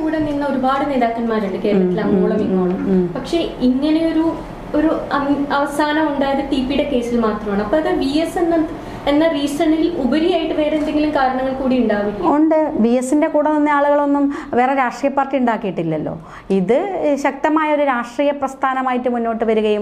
കൂടെ നിന്ന ഒരുപാട് നേതാക്കന്മാരുണ്ട് കേരളത്തിൽ അങ്ങോളം ഇങ്ങോളം പക്ഷെ ഇങ്ങനെയൊരു ഒരു അം- അവസാനം ഉണ്ടായത് ടി പിയുടെ കേസിൽ മാത്രമാണ് അപ്പൊ അത് വി എസ് എന്ന എന്ന റീസണിൽ ഉപരിയായിട്ട് വേറെ എന്തെങ്കിലും കാരണങ്ങൾ കൂടി ഉണ്ടാവില്ല ഉണ്ട് ബി എസിൻ്റെ കൂടെ നിന്ന ആളുകളൊന്നും വേറെ രാഷ്ട്രീയ പാർട്ടി ഉണ്ടാക്കിയിട്ടില്ലല്ലോ ഇത് ശക്തമായ ഒരു രാഷ്ട്രീയ പ്രസ്ഥാനമായിട്ട് മുന്നോട്ട് വരികയും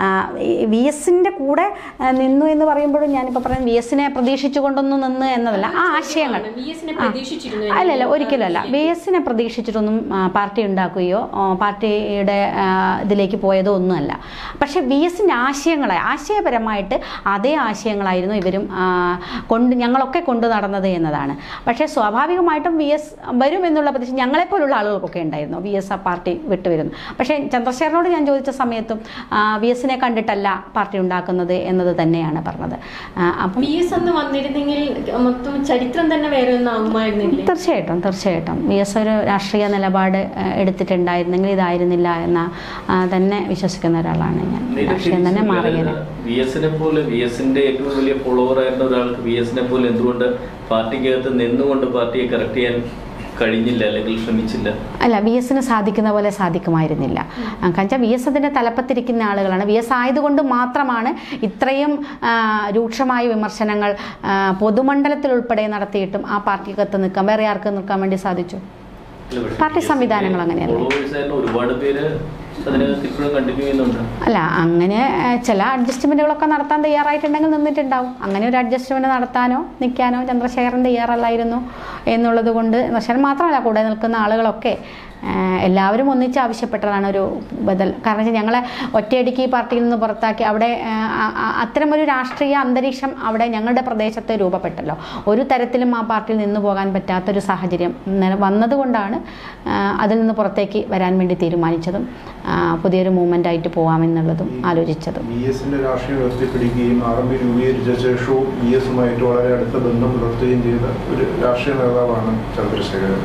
വി എസിൻ്റെ കൂടെ ആ, നിന്നു എന്ന് പറയുമ്പോഴും ഞാനിപ്പോൾ പറയുന്നത് വി എസിനെ പ്രതീക്ഷിച്ചുകൊണ്ടൊന്നും നിന്ന് എന്നതല്ല ആ ആശയങ്ങൾ വി എസിനെ പ്രതീക്ഷിച്ചിരുന്നു അല്ലല്ല ഒരിക്കലല്ല ബി എസിനെ പ്രതീക്ഷിച്ചിട്ടൊന്നും ആ, പാർട്ടി ഉണ്ടാക്കുകയോ ആ, പാർട്ടിയുടെ ആ, ഇതിലേക്ക് പോയതോ ഒന്നുമല്ല പക്ഷേ ബി എസിൻ്റെ ആശയങ്ങളെ ആശയപരമായിട്ട് അതേ ആശയങ്ങളായിരുന്നു ഇവരും ആ, കൊണ്ട് ഞങ്ങളൊക്കെ കൊണ്ടു നടന്നത് എന്നതാണ് പക്ഷേ സ്വാഭാവികമായിട്ടും വി എസ് വരും എന്നുള്ള പ്രതീക്ഷ ഞങ്ങളെപ്പോലുള്ള ആളുകൾക്കൊക്കെ ഉണ്ടായിരുന്നു വി എസ് ആ പാർട്ടി വിട്ടുവരുന്നു പക്ഷേ ചന്ദ്രശേഖരനോട് ഞാൻ ചോദിച്ച സമയത്തും വി എസിനെ കണ്ടിട്ടല്ല പാർട്ടി ഉണ്ടാക്കുന്നത് എന്നത് തന്നെയാണ് പറഞ്ഞത് ആ, അപ്പം വി എസ് എന്ന് വന്നിരുന്നെങ്കിൽ മൊത്തം ചരിത്രം തന്നെ വേറെ ഒന്നും ആകുമായിരുന്നില്ലേ തീർച്ചയായിട്ടും തീർച്ചയായിട്ടും വി എസ് ഒരു രാഷ്ട്രീയ നിലപാട് ഏഹ്, എടുത്തിട്ടുണ്ടായിരുന്നെങ്കിൽ ഇതായിരുന്നില്ല എന്ന ആ, തന്നെ വിശ്വസിക്കുന്ന ഒരാളാണ് ഞാൻ രാഷ്ട്രീയം തന്നെ മാറിയത് വി എസിനെ പോലെ വി എസിന്റെ ഏറ്റവും വലിയ ഫോളോവർ ആയിരുന്ന ഒരാൾക്ക് വി എസിനെ പോലെ എന്തുകൊണ്ട് പാർട്ടിക്കകത്ത് നിന്നുകൊണ്ട് പാർട്ടിയെ കറക്റ്റ് ചെയ്യാൻ കഴിഞ്ഞില്ല അല്ലെങ്കിൽ ശ്രമിച്ചില്ല അല്ല വി എസിന് സാധിക്കുന്ന പോലെ സാധിക്കുമായിരുന്നില്ല കാരണം വി എസ് അതിൻ്റെ തലപ്പത്തിരിക്കുന്ന ആളുകളാണ് വി എസ് ആയതുകൊണ്ട് മാത്രമാണ് ഇത്രയും ആ, രൂക്ഷമായ വിമർശനങ്ങൾ ആ, പൊതുമണ്ഡലത്തിൽ ഉൾപ്പെടെ നടത്തിയിട്ടും ആ പാർട്ടിക്കകത്ത് നിൽക്കാൻ വേറെ ആർക്ക് നിൽക്കാൻ വേണ്ടി സാധിച്ചു ഇല്ല, പക്ഷേ പാർട്ടി VS സംവിധാനങ്ങൾ അങ്ങനെയല്ലേ? followers ആയിരുന്ന ഒരുപാട് പേര് അതിനകത്ത് ഇപ്പോഴും കണ്ടിന്യൂ ചെയ്യുന്നുണ്ട് അല്ല അങ്ങനെ ആ, ചില അഡ്ജസ്റ്റ്മെൻറ്റുകളൊക്കെ നടത്താൻ തയ്യാറായിട്ടുണ്ടെങ്കിൽ നിന്നിട്ടുണ്ടാവും അങ്ങനെ ഒരു അഡ്ജസ്റ്റ്മെൻറ്റ് നടത്താനോ നിൽക്കാനോ ചന്ദ്രശേഖരൻ തയ്യാറല്ലായിരുന്നു എന്നുള്ളത് കൊണ്ട് ചന്ദ്രശേഖരൻ മാത്രമല്ല കൂടെ നിൽക്കുന്ന ആളുകളൊക്കെ ആ, എല്ലാവരും ഒന്നിച്ച് ആവശ്യപ്പെട്ടതാണ് ഒരു ബദൽ കാരണം വെച്ചാൽ ഞങ്ങളെ ഒറ്റയടിക്ക് ഈ പാർട്ടിയിൽ നിന്ന് പുറത്താക്കി അവിടെ ആ, ആ, ആ, അത്തരമൊരു രാഷ്ട്രീയ അന്തരീക്ഷം അവിടെ ഞങ്ങളുടെ പ്രദേശത്ത് രൂപപ്പെട്ടല്ലോ ഒരു തരത്തിലും ആ പാർട്ടിയിൽ നിന്ന് പോകാൻ പറ്റാത്തൊരു സാഹചര്യം നില- വന്നതുകൊണ്ടാണ് ആ, അതിൽ നിന്ന് പുറത്തേക്ക് വരാൻ വേണ്ടി തീരുമാനിച്ചതും ആ, പുതിയൊരു മൂവ്മെൻ്റ് ആയിട്ട് പോകാമെന്നുള്ളതും ആലോചിച്ചതും ബി എസിന്റെ രാഷ്ട്രീയം ഉയർത്തിപ്പിടിക്കുകയും ആർ എം പി രൂപീകരിച്ച ശേഷവും ബി എസുമായിട്ട് വളരെ അടുത്ത ബന്ധം പുലർത്തുകയും ചെയ്ത ഒരു രാഷ്ട്രീയ നേതാവാണ് ചന്ദ്രശേഖരൻ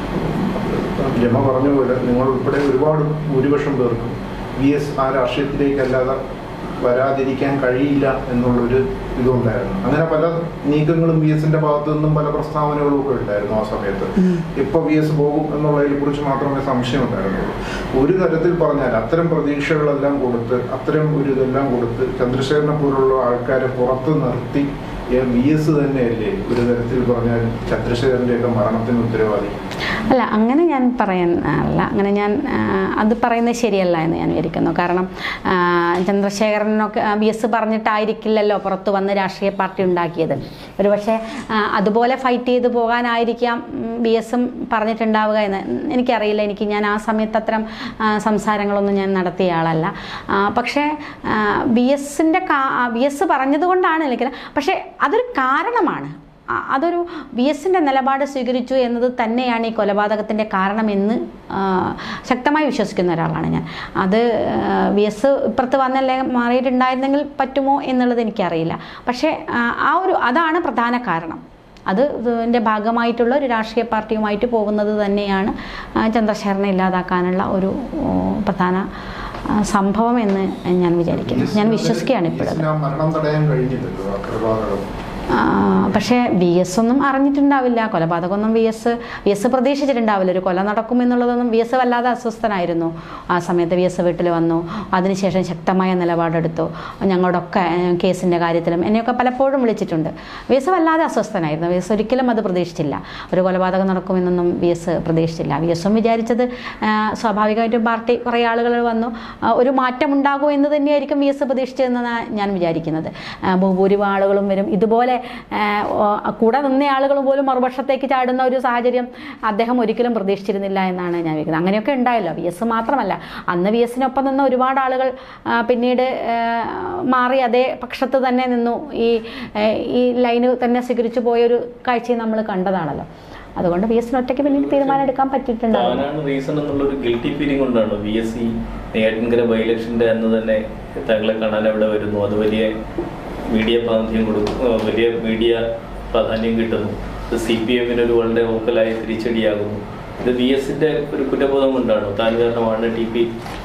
രമ പറഞ്ഞ പോലെ നിങ്ങൾ ഉൾപ്പെടെ ഒരുപാട് ഭൂരിപക്ഷം പേർക്കും ബി എസ് ആ രാഷ്ട്രീയത്തിലേക്കല്ലാതെ വരാതിരിക്കാൻ കഴിയില്ല എന്നുള്ളൊരു ഇതുണ്ടായിരുന്നു അങ്ങനെ പല നീക്കങ്ങളും ബി എസിന്റെ ഭാഗത്തു നിന്നും പല പ്രസ്താവനകളും ഒക്കെ ഉണ്ടായിരുന്നു ആ സമയത്ത് ഇപ്പൊ ബി എസ് പോകും എന്നുള്ളതിനെ കുറിച്ച് മാത്രമേ സംശയം ഉണ്ടായിരുന്നുള്ളൂ ഒരു തരത്തിൽ പറഞ്ഞാൽ അത്തരം പ്രതീക്ഷകളെല്ലാം കൊടുത്ത് അത്തരം ഒരു ഇതെല്ലാം കൊടുത്ത് ചന്ദ്രശേഖരനെ പോലുള്ള ആൾക്കാരെ പുറത്ത് നിർത്തി ബി എസ് തന്നെയല്ലേ ഒരു തരത്തിൽ പറഞ്ഞാൽ ചന്ദ്രശേഖരന്റെയൊക്കെ മരണത്തിന് ഉത്തരവാദി അല്ല അങ്ങനെ ഞാൻ പറയാൻ അല്ല അങ്ങനെ ഞാൻ ആ, അത് പറയുന്നത് ശരിയല്ല എന്ന് ഞാൻ വിചാരിക്കുന്നു കാരണം ആ, ചന്ദ്രശേഖരനൊക്കെ ബി എസ് പറഞ്ഞിട്ടായിരിക്കില്ലല്ലോ പുറത്ത് വന്ന് രാഷ്ട്രീയ പാർട്ടി ഉണ്ടാക്കിയത് ഒരുപക്ഷെ ആ, അതുപോലെ ഫൈറ്റ് ചെയ്ത് പോകാനായിരിക്കാം ബി എസും പറഞ്ഞിട്ടുണ്ടാവുക എന്ന് എനിക്കറിയില്ല എനിക്ക് ഞാൻ ആ സമയത്ത് അത്തരം ആ, സംസാരങ്ങളൊന്നും ഞാൻ നടത്തിയ ആളല്ല ആ, പക്ഷേ ബി എസിൻ്റെ ബി എസ് പറഞ്ഞതുകൊണ്ടാണ് എനിക്ക് പക്ഷേ അതൊരു കാരണമാണ് ആ, അതൊരു ബി എസിൻ്റെ നിലപാട് സ്വീകരിച്ചു എന്നത് തന്നെയാണ് ഈ കൊലപാതകത്തിൻ്റെ കാരണമെന്ന് ആ, ശക്തമായി വിശ്വസിക്കുന്ന ഒരാളാണ് ഞാൻ അത് ബി എസ് ഇപ്പുറത്ത് വന്നല്ലേ മാറിയിട്ടുണ്ടായിരുന്നെങ്കിൽ പറ്റുമോ എന്നുള്ളത് എനിക്കറിയില്ല പക്ഷേ ആ, ആ ഒരു അതാണ് പ്രധാന കാരണം അത് ഇതിൻ്റെ ഭാഗമായിട്ടുള്ള ഒരു രാഷ്ട്രീയ പാർട്ടിയുമായിട്ട് പോകുന്നത് തന്നെയാണ് ആ, ചന്ദ്രശേഖരനെ ഇല്ലാതാക്കാനുള്ള ഒരു ഓ, പ്രധാന ആ, സംഭവം എന്ന് ഞാൻ വിചാരിക്കുന്നു ഞാൻ വിശ്വസിക്കുകയാണ് ഇപ്പോഴത് BS ന് ആ മരണം തടയാൻ കഴിഞ്ഞില്ലല്ലോ ആ കൊലപാതകം ആ, പക്ഷേ ബി എസ് ഒന്നും അറിഞ്ഞിട്ടുണ്ടാവില്ല കൊലപാതകമൊന്നും വി എസ് വി എസ് പ്രതീക്ഷിച്ചിട്ടുണ്ടാവില്ല ഒരു കൊല നടക്കും എന്നുള്ളതൊന്നും വി എസ് വല്ലാതെ അസ്വസ്ഥനായിരുന്നു ആ സമയത്ത് വി എസ് വീട്ടിൽ വന്നു അതിനുശേഷം ശക്തമായ നിലപാടെടുത്തു ഞങ്ങളുടെയൊക്കെ ഏഹ്, കേസിൻ്റെ കാര്യത്തിലും എന്നെയൊക്കെ പലപ്പോഴും വിളിച്ചിട്ടുണ്ട് വി എസ് വല്ലാതെ അസ്വസ്ഥനായിരുന്നു വി എസ് ഒരിക്കലും അത് പ്രതീക്ഷിച്ചില്ല ഒരു കൊലപാതകം നടക്കുമെന്നൊന്നും വി എസ് പ്രതീക്ഷിച്ചില്ല വി എസും വിചാരിച്ചത് ആ, സ്വാഭാവികമായിട്ടും പാർട്ടി കുറേ ആളുകൾ വന്നു ആ, ഒരു മാറ്റം ഉണ്ടാകും എന്ന് തന്നെയായിരിക്കും വി എസ് പ്രതീക്ഷിച്ചതെന്നാണ് ഞാൻ വിചാരിക്കുന്നത് ആ, ഭൂരിഭാഗം ആളുകളും വരും ഇതുപോലെ ആ, ഓ, കൂടെ നിന്ന ആളുകൾ പോലും മറുപക്ഷത്തേക്ക് ചാടുന്ന ഒരു സാഹചര്യം അദ്ദേഹം ഒരിക്കലും പ്രതീക്ഷിച്ചിരുന്നില്ല എന്നാണ് ഞാൻ വിചാരിക്കുന്നത് അങ്ങനെയൊക്കെ ഉണ്ടായല്ലോ വി എസ് മാത്രമല്ല അന്ന് വി എസിനൊപ്പം നിന്ന ഒരുപാട് ആളുകൾ ആ, പിന്നീട് ആ, മാറി അതേ പക്ഷത്ത് തന്നെ നിന്നു ഈ ആ, ഈ ലൈന് തന്നെ സ്വീകരിച്ചു പോയൊരു കാഴ്ചയും നമ്മൾ കണ്ടതാണല്ലോ അതുകൊണ്ട് വി എസിന് ഒറ്റയ്ക്ക് പിന്നീട് തീരുമാനം എടുക്കാൻ പറ്റിയിട്ടുണ്ടാവില്ല താനാണ് റീസൺ എന്നുള്ള ഒരു ഗിൽറ്റി ഫീലിംഗ് കൊണ്ടാണ് B S C Neyyattinkara by ഇലക്ഷന്റെ അന്ന് തന്നെ താങ്കളെ കാണാൻ അവിടെ വരുന്നു അത് വലിയ മീഡിയ പ്രാതിനിധ്യം കൊടുക്കും ആ, വലിയ മീഡിയ പ്രാധാന്യം കിട്ടുന്നു ഇത് സി പി എമ്മിന് ഒരു വളരെ വോക്കലായി തിരിച്ചടിയാകുന്നു ഇത് ബി എസിന്റെ ഒരു കുറ്റബോധം കൊണ്ടാണ് താൻ കാരണമാണ് ടി പി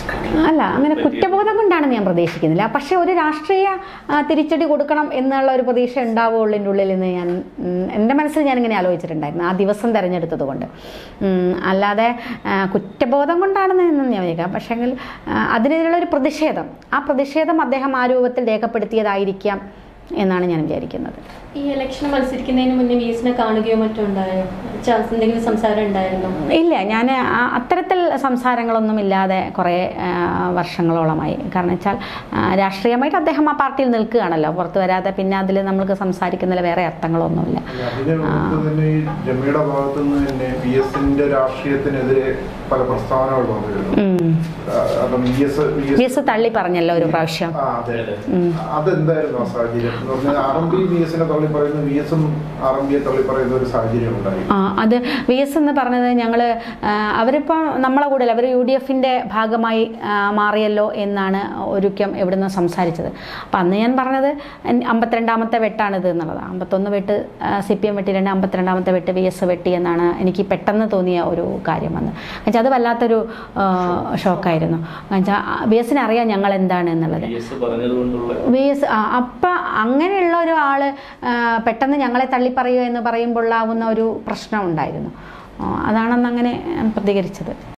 അല്ല അങ്ങനെ കുറ്റബോധം കൊണ്ടാണെന്ന് ഞാൻ പ്രതീക്ഷിക്കുന്നില്ല പക്ഷേ ഒരു രാഷ്ട്രീയ ആ, തിരിച്ചടി കൊടുക്കണം എന്നുള്ള ഒരു പ്രതീക്ഷ ഉണ്ടാവുള്ളൂ എൻ്റെ ഉള്ളിൽ നിന്ന് ഞാൻ ഉം, എൻ്റെ മനസ്സിൽ ഞാൻ ഇങ്ങനെ ആലോചിച്ചിട്ടുണ്ടായിരുന്നു ആ ദിവസം തിരഞ്ഞെടുത്തത് കൊണ്ട് ഉം, അല്ലാതെ ആ, കുറ്റബോധം കൊണ്ടാണെന്ന് എന്നും ഞാൻ വിചാരിക്കാം പക്ഷേങ്കിൽ ആ, അതിനെതിരുള്ള ഒരു പ്രതിഷേധം ആ പ്രതിഷേധം അദ്ദേഹം ആ രൂപത്തിൽ രേഖപ്പെടുത്തിയതായിരിക്കാം എന്നാണ് ഞാൻ വിചാരിക്കുന്നത് ഈ ഇലക്ഷൻ മത്സരിക്കുന്നതിന് മുന്നേ വി എസിനെ കാണുകയോ മറ്റോ ഉണ്ടായോ ചാൻസ് എന്തെങ്കിലും സംസാരം ഉണ്ടായിരുന്നോ ഇല്ല ഞാൻ അത്തരത്തിൽ സംസാരങ്ങളൊന്നും ഇല്ലാതെ കുറേ ആ, വർഷങ്ങളോളമായി കാരണം വെച്ചാൽ ആ, രാഷ്ട്രീയമായിട്ട് അദ്ദേഹം ആ പാർട്ടിയിൽ നിൽക്കുകയാണല്ലോ പുറത്ത് വരാതെ പിന്നെ അതിൽ നമ്മൾക്ക് സംസാരിക്കുന്നതിൽ വേറെ അർത്ഥങ്ങളൊന്നുമില്ല അതിന് മുമ്പ് തന്നെ ഈ ജമ്മിയുടെ ഭാഗത്തു നിന്ന് തന്നെ ബി എസിന്റെ രാഷ്ട്രീയത്തിനെതിരെ പല പ്രസ്താവനകൾ വന്നിരുന്നു ഉം. ആ, അപ്പം ബി എസ് ബി എസ് തള്ളി പറഞ്ഞല്ലോ ഒരു പ്രാവശ്യം ആ അതെ അതെന്തായിരുന്നു ആ സാഹചര്യം എന്ന് പറഞ്ഞാൽ ആർ എം പി ബി എസിനെ തള്ളി പറയുന്നു ബി എസും ആർ എം പിയെ തള്ളി പറയുന്ന ഒരു സാഹചര്യം ഉണ്ടായി ആ, അത് വി എസ് എന്ന് പറഞ്ഞത് ഞങ്ങൾ അവരിപ്പോൾ നമ്മളെ കൂടെ അവർ യു ഡി എഫിൻ്റെ ഭാഗമായി ആ, മാറിയല്ലോ എന്നാണ് ഒരുക്കം ഇവിടുന്ന് സംസാരിച്ചത് അപ്പം അന്ന് ഞാൻ പറഞ്ഞത് എൻ- അമ്പത്തിരണ്ടാമത്തെ വെട്ടാണിത് എന്നുള്ളത് അമ്പത്തൊന്ന് വെട്ട് സി പി എം വെട്ടിയിട്ടുണ്ട് അമ്പത്തിരണ്ടാമത്തെ വെട്ട് വി എസ് വെട്ടി എന്നാണ് എനിക്ക് പെട്ടെന്ന് തോന്നിയ ഒരു കാര്യം വന്ന് എന്നുവെച്ചാൽ അത് വല്ലാത്തൊരു ആ, ഷോക്കായിരുന്നു എന്നുവെച്ചാൽ ബി എസിന് അറിയാം ഞങ്ങൾ എന്താണ് എന്നുള്ളത് വി എസ് പറഞ്ഞതുകൊണ്ടുള്ള വി എസ് അപ്പം അങ്ങനെയുള്ള ഒരാൾ പെട്ടെന്ന് ഞങ്ങളെ തള്ളിപ്പറയുക എന്ന് പറയുമ്പോഴാവുന്ന ഒരു പ്രശ്നം ഉണ്ടായിരുന്നു ആ, അതാണെന്ന് അങ്ങനെ പ്രതികരിച്ചത്